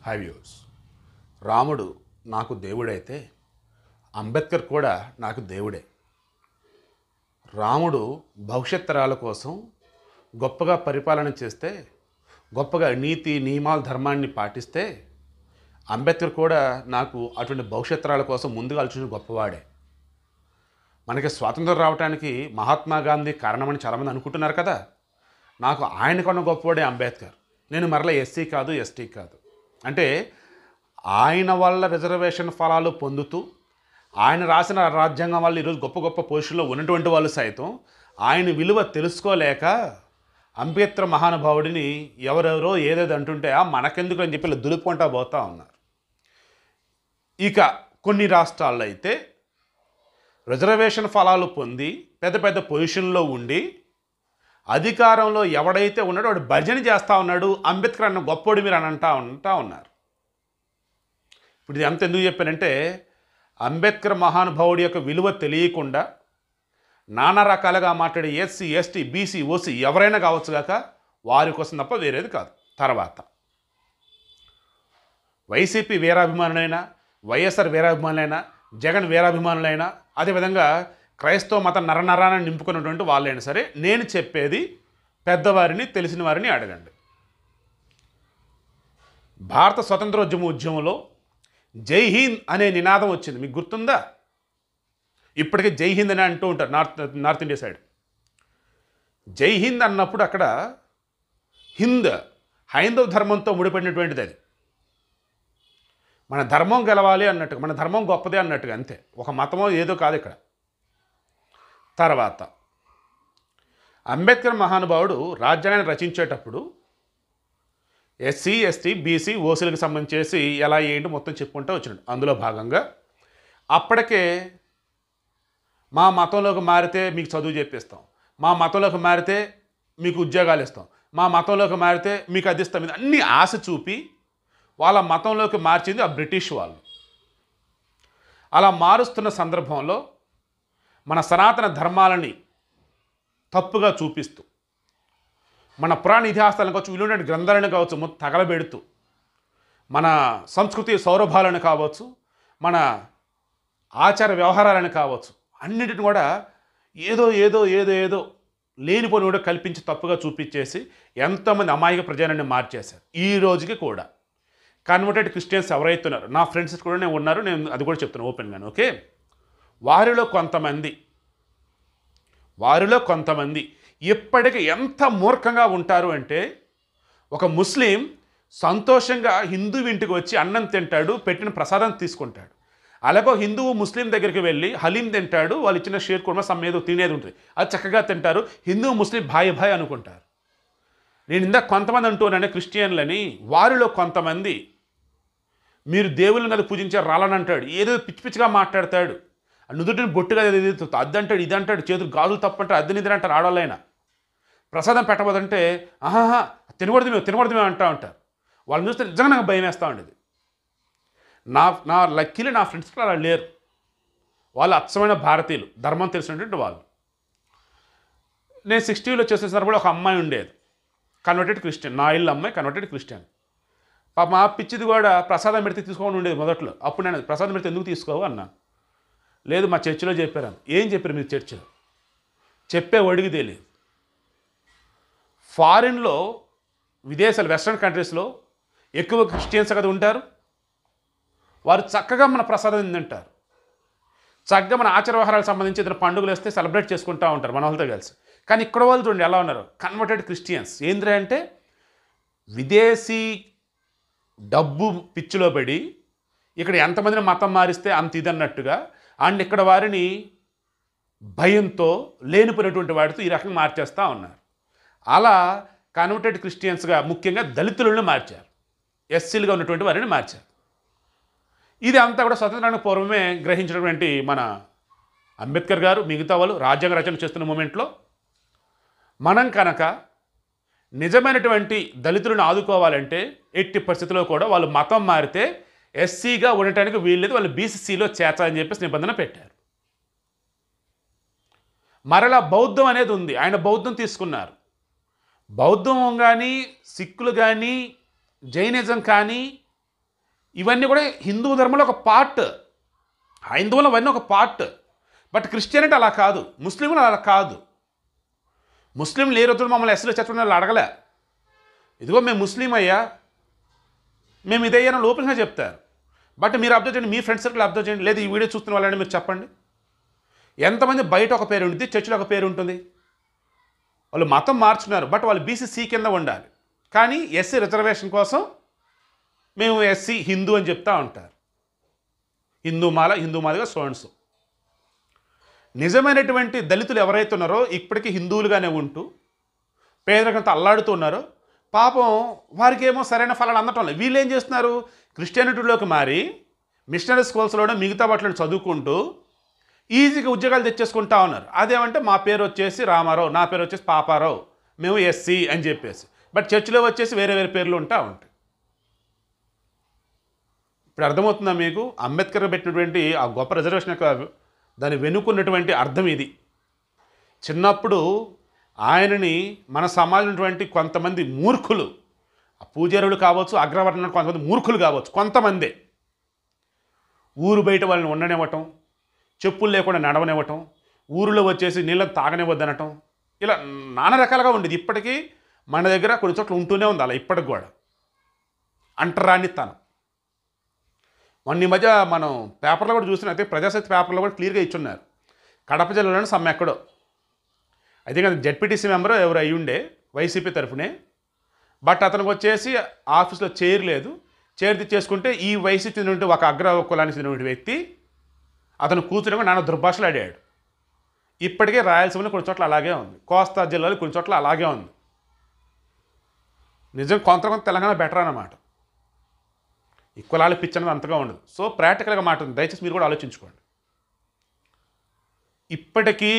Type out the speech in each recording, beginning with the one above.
High views రాముడు నాకు దేవుడైతే అంబేద్కర్ కూడా నాకు దేవుడే రాముడు భవిష్యత్ తరాల కోసం గొప్పగా పరిపాలన చేస్తే గొప్పగా నీతి నియమాల ధర్మాన్ని పాటిస్తే అంబేద్కర్ కూడా నాకు అటువంటి భవిష్యత్ తరాల కోసం ముందుగా ఆలోచించిన గొప్పవాడే మనకి స్వాతంత్రం రావడానికి మహాత్మా గాంధీ కారణమని చాలామంది అనుకుంటున్నారు కదా నాకు ఆయన కన్నా గొప్పవాడే అంబేద్కర్ నేను మరలా ఎస్సీ కాదు ఎస్టీ కాదు అంటే ఆయన వల్ల రిజర్వేషన్ ఫలాలు పొందుతూ ఆయన రాసిన రాజ్యాంగం వల్ల ఈరోజు గొప్ప గొప్ప పొజిషన్లో ఉన్నటువంటి వాళ్ళు సైతం ఆయన విలువ తెలుసుకోలేక అంబేద్కర్ మహానుభావుడిని ఎవరెవరో ఏదేదో అంటుంటే "ఆ, మనకెందుకు అని చెప్పి ఇలా దులుపుకుంటా పోతా ఉన్నారు ఇక కొన్ని రాష్ట్రాల్లో అయితే రిజర్వేషన్ ఫలాలు పొంది పెద్ద పెద్ద పొజిషన్లో ఉండి అధికారంలో ఎవడైతే ఉన్నాడో వాడు భజన చేస్తూ ఉన్నాడు అంబేద్కర్ అన్న గొప్పోడు మీరు అని అంటా ఉంటా ఉన్నారు ఇప్పుడు ఇది అంత ఎందుకు చెప్పానంటే అంబేద్కర్ మహానుభావుడి యొక్క విలువ తెలియకుండా నానా రకాలుగా మాట్లాడే ఎస్సీ ఎస్టీ బీసీ ఓసీ ఎవరైనా కావచ్చు కాక వారి కోసం తప్ప వేరేది కాదు తర్వాత వైసీపీ వీరాభిమానులైనా వైఎస్ఆర్ వీరాభిమానులైనా జగన్ వీరాభిమానులైనా అదేవిధంగా క్రైస్తవ మత నరనరాన్ని నింపుకున్నటువంటి వాళ్ళైనా సరే నేను చెప్పేది పెద్దవారిని తెలిసిన వారిని అడగండి భారత స్వతంత్రోద్యమ ఉద్యమంలో జై హింద్ అనే నినాదం వచ్చింది మీకు గుర్తుందా ఇప్పటికే జై హింద్ అని అంటూ ఉంటారు నార్త్ నార్త్ ఇండియా సైడ్ జై హింద్ అన్నప్పుడు అక్కడ హింద్ హైందవ ధర్మంతో ముడిపడినటువంటిది అది మన ధర్మం గెలవాలి అన్నట్టుగా మన ధర్మం గొప్పదే అన్నట్టుగా అంతే ఒక మతమో ఏదో కాదు ఇక్కడ తర్వాత అంబేద్కర్ మహానుభావుడు రాజ్యాంగాన్ని రచించేటప్పుడు ఎస్సీ ఎస్టీ బీసీ ఓసీలకు సంబంధించేసి ఎలా ఏంటి మొత్తం చెప్పుకుంటూ వచ్చినాడు అందులో భాగంగా అప్పటికే మా మతంలోకి మారితే మీకు చదువు చెప్పిస్తాం మా మతంలోకి మారితే మీకు ఉద్యోగాలు ఇస్తాం మా మతంలోకి మారితే మీకు అది ఇస్తాం ఇది అన్ని ఆశ చూపి వాళ్ళ మతంలోకి మార్చింది ఆ బ్రిటిష్ వాళ్ళు అలా మారుస్తున్న సందర్భంలో మన సనాతన ధర్మాలని తప్పుగా చూపిస్తూ మన పురాణ ఇతిహాసాలను కావచ్చు విలువైన గ్రంథాలను కావచ్చు మొత్తం తగలబెడుతూ మన సంస్కృతి సౌరభాలను కావచ్చు మన ఆచార వ్యవహారాలను కావచ్చు అన్నిటిని కూడా ఏదో ఏదో ఏదో ఏదో లేనిపోని కూడా కల్పించి తప్పుగా చూపించేసి ఎంతోమంది అమాయక ప్రజలని మార్చేశారు ఈ రోజుకి కూడా కన్వర్టెడ్ క్రిస్టియన్స్ ఎవరైతే ఉన్నారో నా ఫ్రెండ్స్ కూడా నేను ఉన్నారు నేను అది కూడా చెప్తాను ఓపెన్గాను ఓకే వారిలో కొంతమంది వారిలో కొంతమంది ఇప్పటికీ ఎంత మూర్ఖంగా ఉంటారు అంటే ఒక ముస్లిం సంతోషంగా హిందూ ఇంటికి వచ్చి అన్నం తింటాడు పెట్టిన ప్రసాదం తీసుకుంటాడు అలాగో హిందువు ముస్లిం దగ్గరికి వెళ్ళి హలీం తింటాడు వాళ్ళు ఇచ్చిన షేర్ కుర్మ సమ్ ఏదో తినేది ఉంటుంది అది చక్కగా తింటారు హిందూ ముస్లిం భాయ్ భాయ్ అనుకుంటారు నేను ఇందాక కొంతమంది అంటున్నానే క్రిస్టియన్లని వారిలో కొంతమంది మీరు దేవుళ్ళని కదా పూజించే రాలని అంటాడు ఏదో పిచ్చి పిచ్చిగా మాట్లాడతాడు నుదుటిని బొట్టుగా అద్దు అంటాడు ఇది అంటాడు చేతులు గాజులు తప్పంటారు అద్దె నిద్ర అంటారు ఆడవాళ్ళైనా ప్రసాదం పెట్టబోదంటే ఆహాహా తినకూడదు మేము తినకూడదు మేము అంటా ఉంటారు వాళ్ళని చూస్తే నిజంగా నాకు భయం వేస్తూ ఉండేది నా నా లక్కీలు నా ఫ్రెండ్స్ కూడా అలా లేరు వాళ్ళు అచ్చమైన భారతీయులు ధర్మం తెలిసినటువంటి వాళ్ళు నేను సిక్స్టీలో చేసిన సందర్భంలో ఒక అమ్మాయి ఉండేది కన్వర్టెడ్ క్రిస్టియన్ నా ఇల్లు అమ్మాయి కన్వర్టెడ్ క్రిస్టియన్ పాప మా పిచ్చిది కూడా ప్రసాదం పెడితే తీసుకోమని ఉండేది మొదట్లో అప్పుడు నేను ప్రసాదం పెడితే ఎందుకు తీసుకోవు అన్నాను లేదు మా చర్చిలో చెప్పారు అని. ఏం చెప్పారు మీరు చర్చిలో చెప్పే ఒడిగి తెలియదు ఫారిన్లో విదేశాలు వెస్ట్రన్ కంట్రీస్లో ఎక్కువ క్రిస్టియన్స్ కదా ఉంటారు వారు చక్కగా మన ప్రసాదం తింటారు చక్కగా మన ఆచార వ్యవహారాలకు సంబంధించి ఏదైనా పండుగలు వస్తే సెలబ్రేట్ చేసుకుంటూ ఉంటారు మన వాళ్ళతో కలిసి కానీ ఇక్కడ వాళ్ళు చూడండి ఎలా ఉన్నారు కన్వర్టెడ్ క్రిస్టియన్స్ ఏంద్రా అంటే విదేశీ డబ్బు పిచ్చిలో పడి ఇక్కడ ఎంతమందిని మతం మారిస్తే అంత ఇది అన్నట్టుగా అండ్ ఇక్కడ వారిని భయంతో లేనిపోయినటువంటి వాటితో ఈ రకంగా మార్చేస్తూ ఉన్నారు అలా కన్వర్టెడ్ క్రిస్టియన్స్గా ముఖ్యంగా దళితులను మార్చారు ఎస్సీలుగా ఉన్నటువంటి వారిని మార్చారు ఇది అంతా కూడా స్వతంత్రానికి పూర్వమే గ్రహించినటువంటి మన అంబేద్కర్ గారు మిగతా వాళ్ళు రాజ్యాంగ రచన చేస్తున్న మూమెంట్లో మనం కనుక నిజమైనటువంటి దళితులను ఆదుకోవాలంటే ఎట్టి పరిస్థితుల్లో కూడా వాళ్ళు మతం మారితే ఎస్సీగా ఉండటానికి వీల్లేదు వాళ్ళు బీసీసీలో చేర్చాలని చెప్పేసి నిబంధన పెట్టారు మరలా బౌద్ధం అనేది ఉంది ఆయన బౌద్ధం తీసుకున్నారు బౌద్ధం కానీ సిక్కులు కానీ జైనిజం కానీ ఇవన్నీ కూడా హిందూ ధర్మంలో ఒక పార్ట్ హైందవులు అవన్నీ ఒక పార్ట్ బట్ క్రిస్టియానిటీ అలా కాదు ముస్లింలు అలా కాదు ముస్లింలు ఏ రోజు మమ్మల్ని ఎస్సీలో చచ్చిన వాళ్ళు అడగలే ఇదిగో మేము ముస్లిం అయ్యా మేము ఇదయ్యాను ఓపెన్గా చెప్తారు బట్ మీరు అబ్జర్వ్ చేయండి మీ ఫ్రెండ్ సర్కిల్ అబ్జర్వ్ చేయండి లేదు ఈ వీడియో చూస్తున్న వాళ్ళని మీరు చెప్పండి ఎంతమంది బయట ఒక పేరు ఉంటుంది చర్చిలో ఒక పేరు ఉంటుంది వాళ్ళు మతం మార్చున్నారు బట్ వాళ్ళు బీసీసీ కింద ఉండాలి కానీ ఎస్సీ రిజర్వేషన్ కోసం మేము ఎస్సీ హిందూ అని చెప్తా ఉంటారు హిందూ మాల హిందూ మాదిగా సోన్సు నిజమైనటువంటి దళితులు ఎవరైతే ఉన్నారో ఇప్పటికీ హిందువులుగానే ఉంటూ పేదరికంతో అల్లాడుతున్నారో పాపం వారికి ఏమో సరైన ఫలాలు అందటం లేదు వీళ్ళు ఏం చేస్తున్నారు క్రిస్టియానిటీలోకి మారి మిషనరీ స్కూల్స్లోనే మిగతా వాటిని చదువుకుంటూ ఈజీగా ఉద్యోగాలు తెచ్చేసుకుంటా ఉన్నారు అదేమంటే మా పేరు వచ్చేసి రామారావు నా పేరు వచ్చేసి పాపారావు మేము ఎస్సీ అని చెప్పేసి బట్ చర్చిలో వచ్చేసి వేరే వేరే పేర్లు ఉంటా ఉంటాయి ఇప్పుడు అర్థమవుతుందా మీకు అంబేద్కర్ పెట్టినటువంటి ఆ గొప్ప రిజర్వేషన్ యొక్క దాని వెనుకున్నటువంటి అర్థం ఇది చిన్నప్పుడు ఆయనని మన సమాజంలో ఉన్నటువంటి కొంతమంది మూర్ఖులు ఆ పూజారులు కావచ్చు అగ్రవర్ణ కొంతమంది మూర్ఖులు కావచ్చు కొంతమందే ఊరు బయట వాళ్ళని ఉండనివ్వటం చెప్పులు లేకుండా నడవనివ్వటం ఊరిలో వచ్చేసి నీళ్ళని తాగనివ్వద్దనటం ఇలా నానా రకాలుగా ఉండేది ఇప్పటికీ మన దగ్గర కొన్ని చోట్ల ఉంటూనే ఉంది అలా ఇప్పటికి కూడా అంటరానితనం మొన్న ఈ మధ్య మనం పేపర్లో కూడా చూసినట్టే ప్రజాశక్తి పేపర్లో కూడా క్లియర్గా ఇచ్చున్నారు కడప జిల్లాలోని సమ్ ఎక్కడో అయితే అది జడ్పీటీసీ మెంబర్ ఎవరు అయి ఉండే వైసీపీ తరఫునే బట్ అతనికి వచ్చేసి ఆఫీస్లో చైర్ లేదు చైర్ తెచ్చేసుకుంటే ఈ వైసీపీ చెందినటువంటి ఒక అగ్ర కులానికి చెందినటువంటి వ్యక్తి అతను కూర్చుని కూడా నాన్న దుర్భాషలు ఆడాడు ఇప్పటికే రాయలసీమలో కొన్ని చోట్ల అలాగే ఉంది కోస్తా జిల్లాలో కొన్ని చోట్ల అలాగే ఉంది నిజం కొంత కొంత తెలంగాణ బెటర్ అన్నమాట ఈ కులాల పిచ్చి అనేది అంతగా ఉండదు సో ప్రాక్టికల్గా మాట ఉంది దయచేసి మీరు కూడా ఆలోచించుకోండి ఇప్పటికీ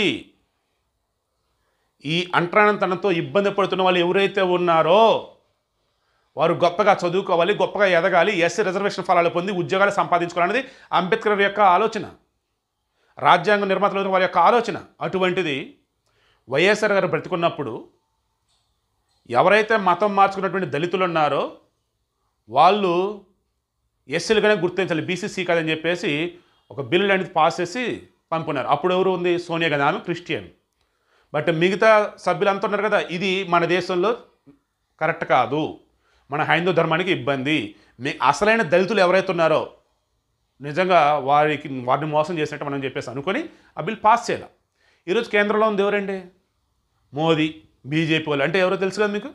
ఈ అంటరానంతనంతో ఇబ్బంది పడుతున్న వాళ్ళు ఎవరైతే ఉన్నారో వారు గొప్పగా చదువుకోవాలి గొప్పగా ఎదగాలి ఎస్సీ రిజర్వేషన్ ఫలాలు పొంది ఉద్యోగాలు సంపాదించుకోవాలనేది అంబేద్కర్ యొక్క ఆలోచన రాజ్యాంగ నిర్మాతల వారి యొక్క ఆలోచన అటువంటిది వైఎస్ఆర్ గారు బ్రతికున్నప్పుడు ఎవరైతే మతం మార్చుకున్నటువంటి దళితులు ఉన్నారో వాళ్ళు ఎస్సీలుగానే గుర్తించాలి బీసీసీ కాదని చెప్పేసి ఒక బిల్లు అనేది పాస్ చేసి పంపున్నారు అప్పుడు ఎవరు ఉంది సోనియా గాంధీ ఆమె క్రిస్టియన్ బట్ మిగతా సభ్యులంతా ఉన్నారు కదా ఇది మన దేశంలో కరెక్ట్ కాదు మన హైందూ ధర్మానికి ఇబ్బంది మీ అసలైన దళితులు ఎవరైతే ఉన్నారో నిజంగా వారికి వారిని మోసం చేసినట్టు మనం చెప్పేసి అనుకొని ఆ బిల్ పాస్ చేయాలి ఈరోజు కేంద్రంలో ఉంది ఎవరండి మోదీ బీజేపీ వాళ్ళు అంటే ఎవరో తెలుసు కదా మీకు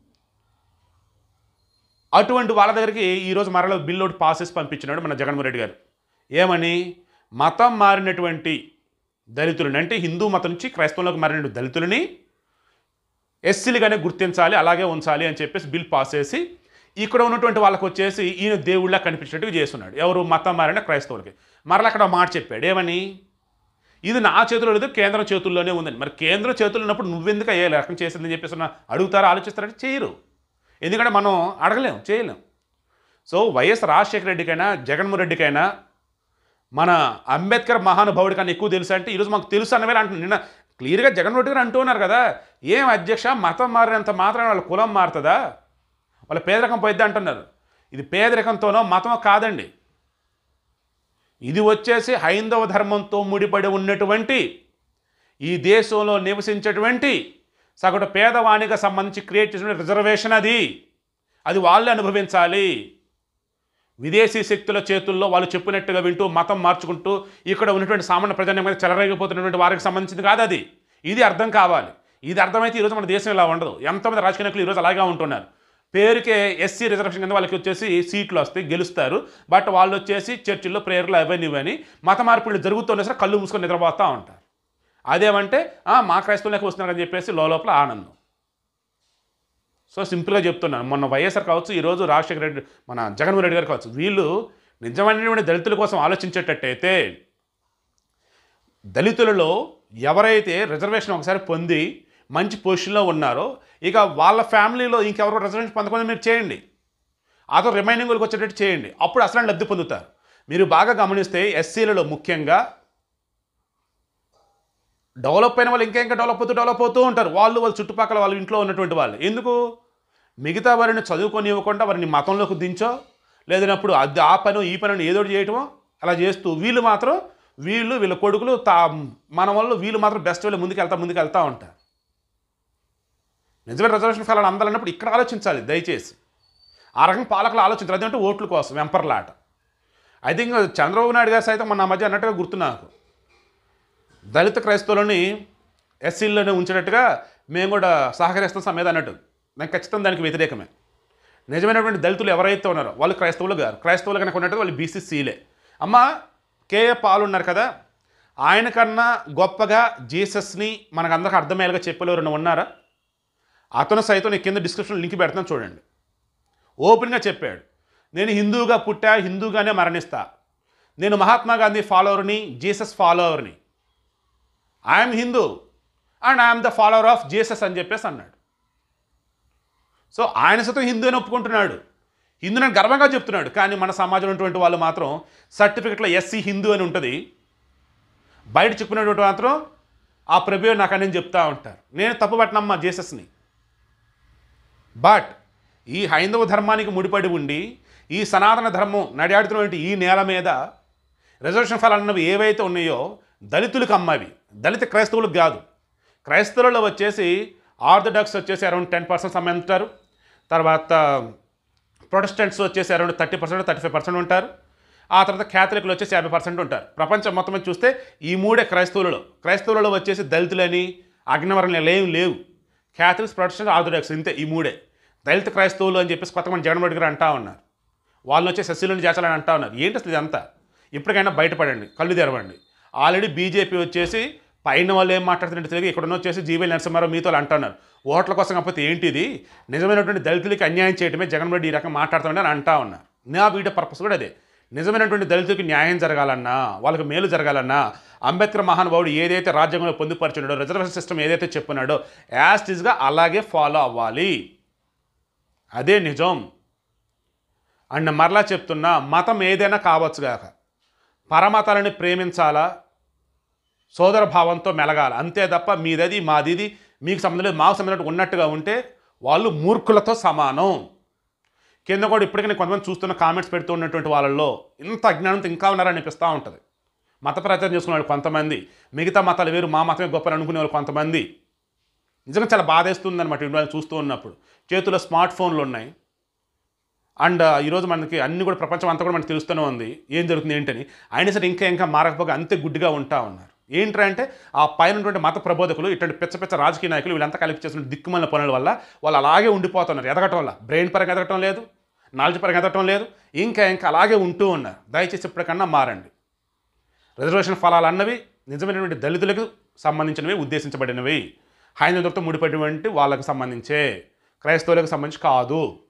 అటువంటి వాళ్ళ దగ్గరికి ఈరోజు మరలా బిల్ ఒకటి పాస్ చేసి పంపించినాడు మన జగన్మోహన్ రెడ్డి గారు ఏమని మతం మారినటువంటి దళితులని అంటే హిందూ మతం నుంచి క్రైస్తవంలోకి మారిన దళితులని ఎస్సీలుగానే గుర్తించాలి అలాగే ఉంచాలి అని చెప్పేసి బిల్ పాస్ చేసి ఇక్కడ ఉన్నటువంటి వాళ్ళకి వచ్చేసి ఈయన దేవుళ్ళ కనిపించినట్టుగా చేస్తున్నాడు ఎవరు మతం మారిన క్రైస్తవులకి మరలా అక్కడ ఒక మాట చెప్పాడు ఏమని ఇది నా చేతిలో లేదు కేంద్రం చేతుల్లోనే ఉందని మరి కేంద్రం చేతుల్లో ఉన్నప్పుడు నువ్వెందుకు అయ్యే రకం చేసిందని చెప్పేసి ఉన్న అడుగుతారా ఆలోచిస్తారంటే చేయరు ఎందుకంటే మనం అడగలేం చేయలేం సో వైఎస్ రాజశేఖర రెడ్డికైనా జగన్మోహన్ రెడ్డికైనా మన అంబేద్కర్ మహానుభావుడి కన్నా ఎక్కువ తెలుసు అంటే ఈరోజు మాకు తెలుసు అన్నవేళ అంటున్నాను నిన్న క్లియర్గా జగన్మోహన్ రెడ్డి గారు అంటూ ఉన్నారు కదా ఏం అధ్యక్ష మతం మారినంత మాత్రం వాళ్ళ కులం మారుతుందా వాళ్ళ పేదరికం పోయిద్ది అంటున్నారు ఇది పేదరికంతోనో మతమో కాదండి ఇది వచ్చేసి హైందవ ధర్మంతో ముడిపడి ఉన్నటువంటి ఈ దేశంలో నివసించేటువంటి సగటు పేదవాణికి సంబంధించి క్రియేట్ చేసిన రిజర్వేషన్ అది అది వాళ్ళే అనుభవించాలి విదేశీ శక్తుల చేతుల్లో వాళ్ళు చెప్పినట్టుగా వింటూ మతం మార్చుకుంటూ ఇక్కడ ఉన్నటువంటి సామాన్య ప్రజల మీద చెలరేగిపోతున్నటువంటి వారికి సంబంధించింది కాదు అది ఇది అర్థం కావాలి ఇది అర్థమైతే ఈరోజు మన దేశం ఇలా ఉండదు ఎంతమంది రాజకీయ నాయకులు ఈరోజు అలాగే ఉంటున్నారు పేరుకే ఎస్సీ రిజర్వేషన్ కింద వాళ్ళకి వచ్చేసి సీట్లు వస్తాయి గెలుస్తారు బట్ వాళ్ళు వచ్చేసి చర్చిల్లో ప్రేయర్లు అవన్నీ ఇవని మత మార్పిడులు జరుగుతున్నా సరే కళ్ళు మూసుకొని నిద్రపోతూ ఉంటారు అదేమంటే "ఆ, మా క్రైస్తవులకు వస్తున్నారు అని చెప్పేసి లోపల ఆనందం సో సింపుల్గా చెప్తున్నాను మొన్న వైఎస్ఆర్ కావచ్చు ఈరోజు రాజశేఖర రెడ్డి మన జగన్మోహన్ రెడ్డి గారు కావచ్చు వీళ్ళు నిజమైనటువంటి దళితుల కోసం ఆలోచించేటట్టయితే దళితులలో ఎవరైతే రిజర్వేషన్ ఒకసారి పొంది మంచి పొజిషన్లో ఉన్నారో ఇక వాళ్ళ ఫ్యామిలీలో ఇంకెవరో రిజర్వేషన్ పొందకుండా మీరు చేయండి అదో రిమైనింగ్ వాళ్ళకి వచ్చేటట్టు చేయండి అప్పుడు అసలు లబ్ధి పొందుతారు మీరు బాగా గమనిస్తే ఎస్సీలలో ముఖ్యంగా డెవలప్ అయిన వాళ్ళు ఇంకా ఇంకా డెవలప్ అవుతూ డెవలప్ అవుతూ ఉంటారు వాళ్ళు వాళ్ళ చుట్టుపక్కల వాళ్ళ ఇంట్లో ఉన్నటువంటి వాళ్ళు ఎందుకు మిగతా వారిని చదువుకొని ఇవ్వకుండా వారిని మతంలోకి దించో లేదన్నప్పుడు అది ఆ పని ఈ పని ఏదో ఒకటి చేయటమో అలా చేస్తూ వీళ్ళు మాత్రం వీళ్ళు వీళ్ళ కొడుకులు తా మన వాళ్ళు వీళ్ళు మాత్రం బెస్ట్ వీళ్ళు ముందుకు వెళ్తా ముందుకు వెళ్తూ ఉంటారు నిజమైన రిజర్వేషన్ ఫలాలు అందాలన్నప్పుడు ఇక్కడ ఆలోచించాలి దయచేసి ఆ రకంగా పాలకులు ఆలోచించాలి అదంటే ఓట్ల కోసం వెంపర్లాట ఐ థింక్ చంద్రబాబు నాయుడు గారు సైతం మన మధ్య అన్నట్టుగా గుర్తు నాకు దళిత క్రైస్తవులని ఎస్సీల్లోనే ఉంచినట్టుగా మేము కూడా సహకరిస్తాం సమేత అన్నట్టు నాకు ఖచ్చితంగా దానికి వ్యతిరేకమే నిజమైనటువంటి దళితులు ఎవరైతే ఉన్నారో వాళ్ళు క్రైస్తవులు గారు క్రైస్తవులు కనుక ఉన్నట్టు వాళ్ళు బీసీసీలే అమ్మ కేఏ పాలు ఉన్నారు కదా ఆయన కన్నా గొప్పగా జీసస్ని మనకు అందరికి అర్థమయ్యేలాగా చెప్పేవారు ఎవరైనా ఉన్నారా అతను సైతం నేను కింద డిస్క్రిప్షన్ లింక్ పెడతాను చూడండి ఓపెన్గా చెప్పాడు నేను హిందువుగా పుట్టా హిందూగానే మరణిస్తా నేను మహాత్మా గాంధీ ఫాలోవర్ని జీసస్ ఫాలోవర్ని I'm Hindu and I'm the follower of Jesus అని చెప్పేసి అన్నాడు సో ఆయన సైతం హిందూ అని ఒప్పుకుంటున్నాడు హిందూ అని గర్వంగా చెప్తున్నాడు కానీ మన సమాజంలో ఉన్నటువంటి వాళ్ళు మాత్రం సర్టిఫికెట్లో ఎస్సీ హిందూ అని ఉంటుంది బయట చెప్పుకునేటువంటి మాత్రం ఆ ప్రభు నాకు అని చెప్తా ఉంటారు నేను తప్పుపట్టినమ్మా జీసస్ని బట్ ఈ హైందవ ధర్మానికి ముడిపడి ఉండి ఈ సనాతన ధర్మం నడియాడుతున్నటువంటి ఈ నేల మీద రిజర్వేషన్ ఫలాలు అన్నవి ఏవైతే ఉన్నాయో దళితులకు అమ్మవి దళిత క్రైస్తవులకు కాదు క్రైస్తవులలో వచ్చేసి ఆర్థడాక్స్ వచ్చేసి అరౌండ్ టెన్ పర్సెంట్ ఉంటారు తర్వాత ప్రొటెస్టెంట్స్ వచ్చేసి around thirty percent thirty five percent ఉంటారు ఆ తర్వాత క్యాథలిక్లు వచ్చేసి యాభై పర్సెంట్ ఉంటారు ప్రపంచం మొత్తం మీద చూస్తే ఈ మూడే క్రైస్తవులలో క్రైస్తవులలో వచ్చేసి దళితులని అగ్నివరణలు ఏం లేవు క్యాథలిక్స్ ప్రొటెస్టెంట్ ఆర్థడాక్స్ ఇంతే ఈ మూడే దళిత క్రైస్తవులు అని చెప్పేసి కొత్తమంది జగన్మోహన్ రెడ్డి గారు అంటా ఉన్నారు వాళ్ళని వచ్చి సస్యులను చేర్చాలని అంటా ఉన్నారు ఏంటి అసలు ఇదంతా ఇప్పటికైనా బయటపడండి కళ్ళు తెరవండి ఆల్రెడీ బీజేపీ వచ్చేసి పైన వాళ్ళు ఏం మాట్లాడుతున్నట్టు తెలియదు ఇక్కడ వచ్చేసి జీవీ నరసింహారావు మీతో వాళ్ళు అంటున్నారు ఓట్ల కోసం కాకపోతే ఏంటిది నిజమైనటువంటి దళితులకి అన్యాయం చేయడమే జగన్మోహన్ రెడ్డి ఈ రకం మాట్లాడుతున్నాడు అని అంటా ఉన్నారు నా వీడియో పర్పస్ కూడా అదే నిజమైనటువంటి దళితులకి న్యాయం జరగాలన్నా వాళ్ళకి మేలు జరగాలన్నా అంబేద్కర్ మహానుభావుడు ఏదైతే రాజ్యాంగంలో పొందుపరిచాడో రిజర్వేషన్ సిస్టమ్ ఏదైతే చెప్పున్నాడో యాస్టిజ్గా అలాగే ఫాలో అవ్వాలి అదే నిజం అండ్ మరలా చెప్తున్నా మతం ఏదైనా కావచ్చు గాక పరమతాలని ప్రేమించాలా సోదర భావంతో మెలగాలి అంతే తప్ప మీదది మాదిది మీకు సంబంధం లేదు మాకు సంబంధం లేదు ఉన్నట్టుగా ఉంటే వాళ్ళు మూర్ఖులతో సమానం కింద కూడా ఇప్పటికీ నేను కొంతమంది చూస్తున్న కామెంట్స్ పెడుతూ ఉన్నటువంటి వాళ్ళల్లో ఇంత అజ్ఞానంతో ఇంకా ఉన్నారని అనిపిస్తూ ఉంటుంది మత ప్రచారం చేసుకునే వాళ్ళు కొంతమంది మిగతా మతాలు వేరు మా మతమే గొప్ప అనుకునే వాళ్ళు కొంతమంది నిజంగా చాలా బాధేస్తుంది అనమాట ఇంట్లో చూస్తూ ఉన్నప్పుడు చేతిలో స్మార్ట్ ఫోన్లు ఉన్నాయి అండ్ ఈరోజు మనకి అన్ని కూడా ప్రపంచం అంతా కూడా మనకు తెలుస్తూనే ఉంది ఏం జరుగుతుంది ఏంటని అయినా సరే ఇంకా ఇంకా మారకపోగా అంతే గుడ్డిగా ఉంటా ఉన్నారు ఏంట్రా అంటే ఆ పైన ఉన్నటువంటి మత ప్రబోధకులు ఇటువంటి పిచ్చ పిచ్చ రాజకీయ నాయకులు వీళ్ళంతా కలిపి చేసిన దిక్కుమల పనుల వల్ల వాళ్ళు అలాగే ఉండిపోతున్నారు ఎదగటం వల్ల బ్రెయిన్ పరంగా ఎదగటం లేదు నాలెడ్జ్ పరంగా ఎదగటం లేదు ఇంకా ఇంకా అలాగే ఉంటూ ఉన్నారు దయచేసి ఇప్పటికన్నా మారండి రిజర్వేషన్ ఫలాలు అన్నవి నిజమైనటువంటి దళితులకు సంబంధించినవి ఉద్దేశించబడినవి హైందవులతో ముడిపడినటువంటి వాళ్ళకు సంబంధించే క్రైస్తవులకు సంబంధించి కాదు